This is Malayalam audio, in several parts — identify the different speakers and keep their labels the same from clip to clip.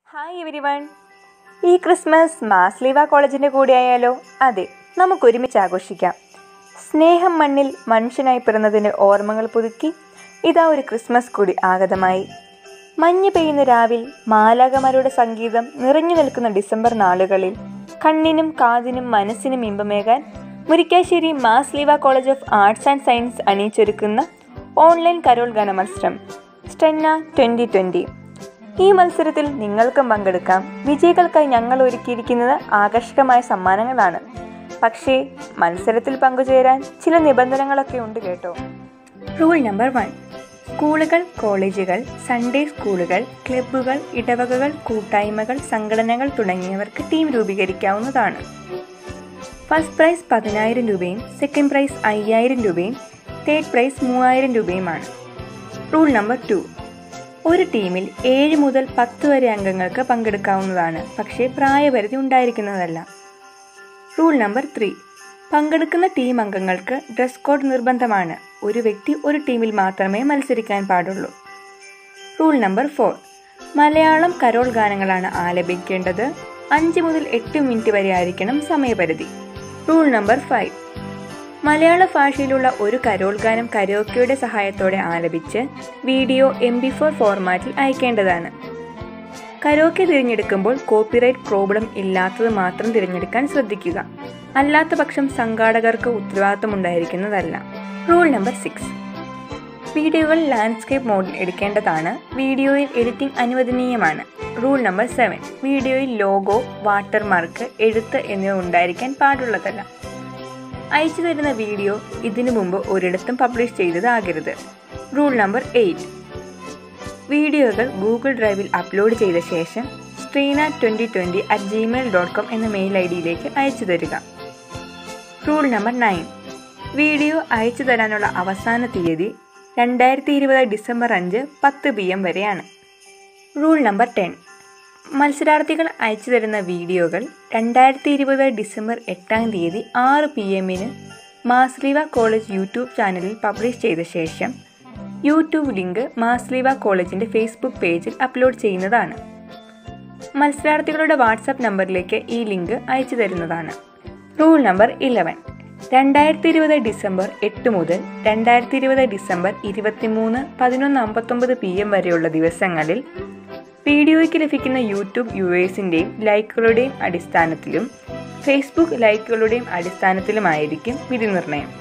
Speaker 1: ഹായ് എവരി വൺ ഈ ക്രിസ്മസ് മാസ്ലീവ കോളേജിൻ്റെ കൂടെ ആയാലോ അതെ നമുക്ക് ഒരുമിച്ച് ആഘോഷിക്കാം സ്നേഹം മണ്ണിൽ മനുഷ്യനായി പിറന്നതിൻ്റെ ഓർമ്മകൾ പുതുക്കി ഇതാ ഒരു ക്രിസ്മസ് കൂടി ആഗതമായി മഞ്ഞ് പെയ്യുന്ന രാവിൽ മാലാകമാരുടെ സംഗീതം നിറഞ്ഞു നിൽക്കുന്ന ഡിസംബർ നാളുകളിൽ കണ്ണിനും കാതിനും മനസ്സിനും ഇമ്പമേകാൻ Murickassery Marsleeva college of arts and science അണിയിച്ചൊരുക്കുന്ന ഓൺലൈൻ കരോൾ ഗാന മത്സരം സ്റ്റെന്ന ട്വൻ്റി ട്വൻ്റി ഈ മത്സരത്തിൽ നിങ്ങൾക്കും പങ്കെടുക്കാം വിജയികൾക്കായി ഞങ്ങൾ ഒരുക്കിയിരിക്കുന്നത് ആകർഷകമായ സമ്മാനങ്ങളാണ് പക്ഷേ മത്സരത്തിൽ പങ്കുചേരാൻ ചില നിബന്ധനകളൊക്കെ ഉണ്ട് കേട്ടോ റൂൾ നമ്പർ വൺ സ്കൂളുകൾ കോളേജുകൾ സൺഡേ സ്കൂളുകൾ ക്ലബ്ബുകൾ ഇടവകകൾ കൂട്ടായ്മകൾ സംഘടനകൾ തുടങ്ങിയവർക്ക് ടീം രൂപീകരിക്കാവുന്നതാണ് ഫസ്റ്റ് പ്രൈസ് പതിനായിരം രൂപയും സെക്കൻഡ് പ്രൈസ് അയ്യായിരം രൂപയും തേർഡ് പ്രൈസ് മൂവായിരം രൂപയുമാണ് റൂൾ നമ്പർ ടു ഒരു ടീമിൽ ഏഴ് മുതൽ പത്ത് വരെ അംഗങ്ങൾക്ക് പങ്കെടുക്കാവുന്നതാണ് പക്ഷേ പ്രായപരിധി ഉണ്ടായിരിക്കുന്നതല്ല റൂൾ നമ്പർ ത്രീ പങ്കെടുക്കുന്ന ടീം അംഗങ്ങൾക്ക് ഡ്രസ് കോഡ് നിർബന്ധമാണ് ഒരു വ്യക്തി ഒരു ടീമിൽ മാത്രമേ മത്സരിക്കാൻ പാടുള്ളൂ rule number four Malayalam carol ഗാനങ്ങളാണ് ആലപിക്കേണ്ടത് അഞ്ച് മുതൽ എട്ട് മിനിറ്റ് വരെ ആയിരിക്കണം സമയപരിധി റൂൾ നമ്പർ ഫൈവ് മലയാള ഭാഷയിലുള്ള ഒരു കരോൾ ഗാനം കരോക്കയുടെ സഹായത്തോടെ ആലപിച്ച് വീഡിയോ എം ബി ഫോർ ഫോർമാറ്റിൽ അയക്കേണ്ടതാണ് കരോക്കെ തിരഞ്ഞെടുക്കുമ്പോൾ കോപ്പിറൈറ്റ് പ്രോബ്ലം ഇല്ലാത്തത് മാത്രം തിരഞ്ഞെടുക്കാൻ ശ്രദ്ധിക്കുക അല്ലാത്ത പക്ഷം സംഘാടകർക്ക് ഉത്തരവാദിത്തമുണ്ടായിരിക്കുന്നതല്ല റൂൾ നമ്പർ സിക്സ് വീഡിയോകൾ ലാൻഡ്സ്കേപ്പ് മോഡിൽ എടുക്കേണ്ടതാണ് വീഡിയോയിൽ എഡിറ്റിംഗ് അനുവദനീയമാണ് റൂൾ നമ്പർ സെവൻ വീഡിയോയിൽ ലോഗോ വാട്ടർമാർക്ക് എഴുത്ത് എന്നിവ ഉണ്ടായിരിക്കാൻ പാടുള്ളതല്ല അയച്ചു തരുന്ന വീഡിയോ ഇതിനു മുമ്പ് ഒരിടത്തും പബ്ലിഷ് ചെയ്തതാകരുത് റൂൾ നമ്പർ എയ്റ്റ് വീഡിയോകൾ ഗൂഗിൾ ഡ്രൈവിൽ അപ്ലോഡ് ചെയ്ത ശേഷം Strenna twenty twenty at Gmail dot com എന്ന മെയിൽ ഐ ഡിയിലേക്ക് അയച്ചു തരിക റൂൾ നമ്പർ നയൻ വീഡിയോ അയച്ചു തരാനുള്ള അവസാന തീയതി രണ്ടായിരത്തി ഇരുപത് ഡിസംബർ അഞ്ച് പത്ത് പി എം വരെയാണ് റൂൾ നമ്പർ ടെൻ മത്സരാർത്ഥികൾ അയച്ചു തരുന്ന വീഡിയോകൾ രണ്ടായിരത്തി ഇരുപത് ഡിസംബർ എട്ടാം തീയതി ആറ് പി എമ്മിന് മാസ്ലീവ കോളേജ് യൂട്യൂബ് ചാനലിൽ പബ്ലിഷ് ചെയ്ത ശേഷം യൂട്യൂബ് ലിങ്ക് മാസ്ലീവ കോളേജിൻ്റെ ഫേസ്ബുക്ക് പേജിൽ അപ്ലോഡ് ചെയ്യുന്നതാണ് മത്സരാർത്ഥികളുടെ വാട്സാപ്പ് നമ്പറിലേക്ക് ഈ ലിങ്ക് അയച്ചു തരുന്നതാണ് റൂൾ നമ്പർ ഇലവൻ രണ്ടായിരത്തി ഇരുപത് ഡിസംബർ എട്ട് മുതൽ രണ്ടായിരത്തി ഇരുപത് ഡിസംബർ ഇരുപത്തിമൂന്ന് പതിനൊന്ന് അമ്പത്തൊമ്പത് പി എം വരെയുള്ള ദിവസങ്ങളിൽ വീഡിയോയ്ക്ക് ലഭിക്കുന്ന യൂട്യൂബ് യൂവേഴ്സിൻ്റെയും ലൈക്കുകളുടെയും അടിസ്ഥാനത്തിലും ഫേസ്ബുക്ക് ലൈക്കുകളുടെയും അടിസ്ഥാനത്തിലുമായിരിക്കും വിധി നിർണയം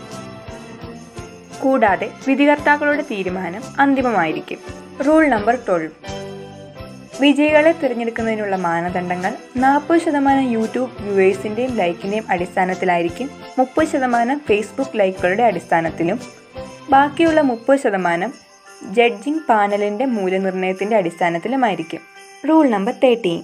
Speaker 1: കൂടാതെ വിധികർത്താക്കളുടെ തീരുമാനം അന്തിമമായിരിക്കും റൂൾ നമ്പർ ട്വൽവ് വിജയികളെ തിരഞ്ഞെടുക്കുന്നതിനുള്ള മാനദണ്ഡങ്ങൾ നാൽപ്പത് ശതമാനം യൂട്യൂബ് വ്യൂവേഴ്സിൻ്റെയും ലൈക്കിൻ്റെയും അടിസ്ഥാനത്തിലായിരിക്കും മുപ്പത് ശതമാനം ഫേസ്ബുക്ക് ലൈക്കുകളുടെ അടിസ്ഥാനത്തിലും ബാക്കിയുള്ള മുപ്പത് ശതമാനം ജഡ്ജിംഗ് പാനലിൻ്റെ മൂല്യനിർണ്ണയത്തിൻ്റെ അടിസ്ഥാനത്തിലുമായിരിക്കും റൂൾ നമ്പർ തേർട്ടീൻ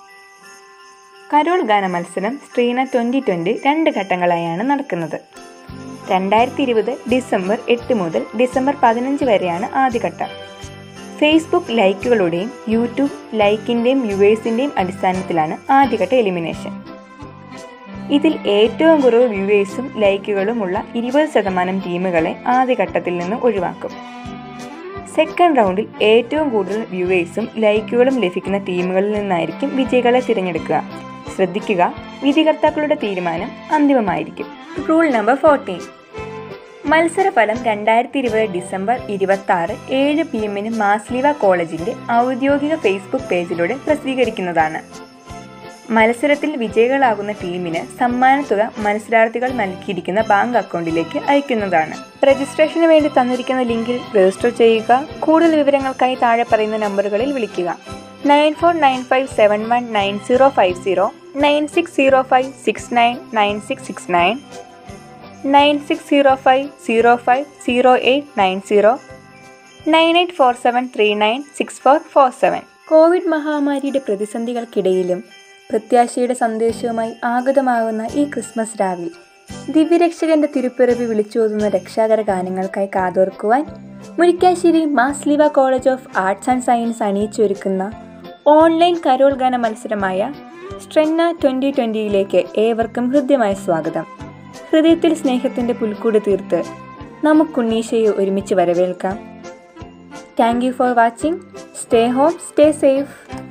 Speaker 1: കരോൾ ഗാന മത്സരം സ്ട്രീന ട്വൻ്റി ട്വൻ്റി രണ്ട് ഘട്ടങ്ങളായാണ് നടക്കുന്നത് രണ്ടായിരത്തി ഇരുപത് ഡിസംബർ എട്ട് മുതൽ ഡിസംബർ പതിനഞ്ച് വരെയാണ് ആദ്യഘട്ടം ഫേസ്ബുക്ക് ലൈക്കുകളുടെയും യൂട്യൂബ് ലൈക്കിൻ്റെയും വ്യൂവേഴ്സിൻ്റെയും അടിസ്ഥാനത്തിലാണ് ആദ്യഘട്ട എലിമിനേഷൻ ഇതിൽ ഏറ്റവും കുറവ് വ്യൂവേഴ്സും ലൈക്കുകളും ഉള്ള ഇരുപത് ശതമാനം ടീമുകളെ ആദ്യഘട്ടത്തിൽ നിന്ന് ഒഴിവാക്കും സെക്കൻഡ് റൗണ്ടിൽ ഏറ്റവും കൂടുതൽ വ്യൂവേഴ്സും ലൈക്കുകളും ലഭിക്കുന്ന ടീമുകളിൽ നിന്നായിരിക്കും വിജയികളെ തിരഞ്ഞെടുക്കുക ശ്രദ്ധിക്കുക വിധികർത്താക്കളുടെ തീരുമാനം അന്തിമമായിരിക്കും റൂൾ നമ്പർ ഫോർട്ടീൻ മത്സരഫലം രണ്ടായിരത്തി ഇരുപത് ഡിസംബർ ഇരുപത്തി ആറ് ഏഴ് പി എമ്മിന് മാസ്ലീവ കോളേജിന്റെ ഔദ്യോഗിക ഫേസ്ബുക്ക് പേജിലൂടെ പ്രസിദ്ധീകരിക്കുന്നതാണ് മത്സരത്തിൽ വിജയികളാകുന്ന ടീമിന് സമ്മാനത്തുക മത്സരാർത്ഥികൾ നൽകിയിരിക്കുന്ന ബാങ്ക് അക്കൗണ്ടിലേക്ക് അയക്കുന്നതാണ് രജിസ്ട്രേഷന് വേണ്ടി തന്നിരിക്കുന്ന ലിങ്കിൽ രജിസ്റ്റർ ചെയ്യുക കൂടുതൽ വിവരങ്ങൾക്കായി താഴെ പറയുന്ന നമ്പറുകളിൽ വിളിക്കുക nine four nine five seven one nine zero five zero nine six zero five six nine nine six six nine nine six zero five zero five zero eight nine zero nine eight four seven three nine six four four seven Covid മഹാമാരിയുടെ പ്രതിസന്ധികൾക്കിടയിലും പ്രത്യാശയുടെ സന്ദേശവുമായി ആഗതമാകുന്ന ഈ ക്രിസ്മസ് രാവിൽ ദിവ്യരക്ഷകന്റെ തിരുപ്പിറവി വിളിച്ചോതുന്ന രക്ഷാകര ഗാനങ്ങൾക്കായി കാതോർക്കുവാൻ Murickassery Marsleeva college of arts and science അണിയിച്ചൊരുക്കുന്ന ഓൺലൈൻ കരോൾ ഗാന മത്സരമായ സ്ട്രെന്ന ട്വൻ്റി ട്വൻ്റിയിലേക്ക് ഏവർക്കും ഹൃദ്യമായ സ്വാഗതം ഹൃദയത്തിൽ സ്നേഹത്തിൻ്റെ പുൽക്കൂട് തീർത്ത് നമുക്കുണ്ണീശയെ ഒരുമിച്ച് വരവേൽക്കാം thank you for watching stay home stay safe